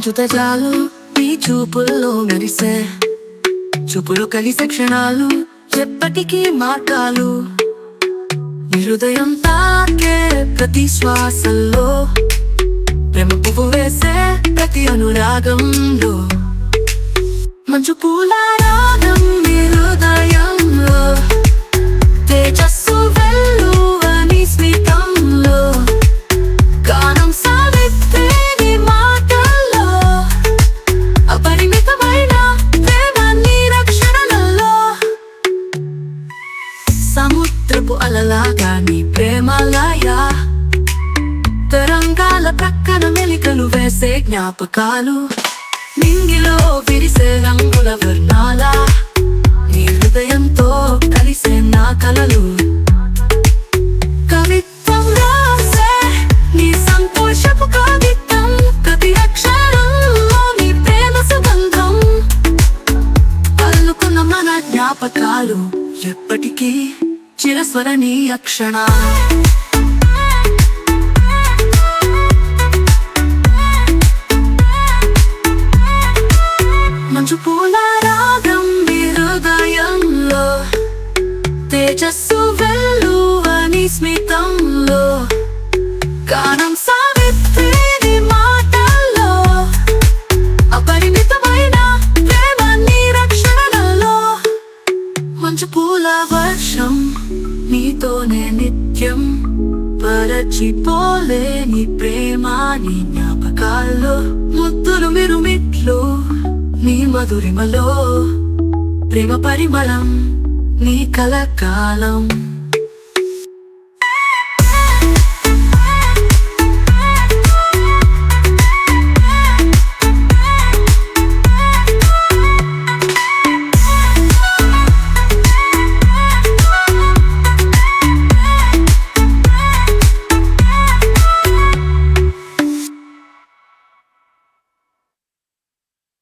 మంచు తజాలు నీ చూపుల్లో మెరిసే చూపులు కలిసే క్షణాలు ఎప్పటికీ మార్గాలు నీ హృదయం తాకే ప్రతి శ్వాసల్లో ప్రేమ పువ్వు వేసే ప్రతి అనురాగంలో మంచు పూల రాగం నీ హృదయంలో తేజస్సు వెల్లువని స్మితంలో గానం సావిత్రి నీ మాటల్లో అపరిమితమైన ప్రేమ నీ రక్షణలలో సముద్రపు అలలాగా నీ ప్రేమలాయ తరంగాల ప్రక్కన మెలికలు వేసే జ్ఞాపకాలు నింగిలో విరిసే రంగుల వర్ణాల నీ హృదయంతో కలిసే నా కలలు కవిత్వం రాసే నీ సంతోషపు కాగితం ప్రతి అక్షరంలో నీ ప్రేమ సుగంధం అల్లుకున్న మన జ్ఞాపకాలు ఎప్పటికీ చిరస్మరణీయ క్షణాలు మంచు పూల రాగం నీ హృదయంలో తేజస్సు వెల్లువని స్మితంలో గానం సావిత్రి నీ మాటల్లో అపరిమితమైన ప్రేమ నీ రక్షణలో మంచు పూల వర్షం నీతోనే నిత్యం పరచిపోలే నీ ప్రేమ నీ జ్ఞాపకాల్లో ముద్దులు మిరుమిట్లు నీ మధురిమలో ప్రేమ పరిమళం నీ కలకాలం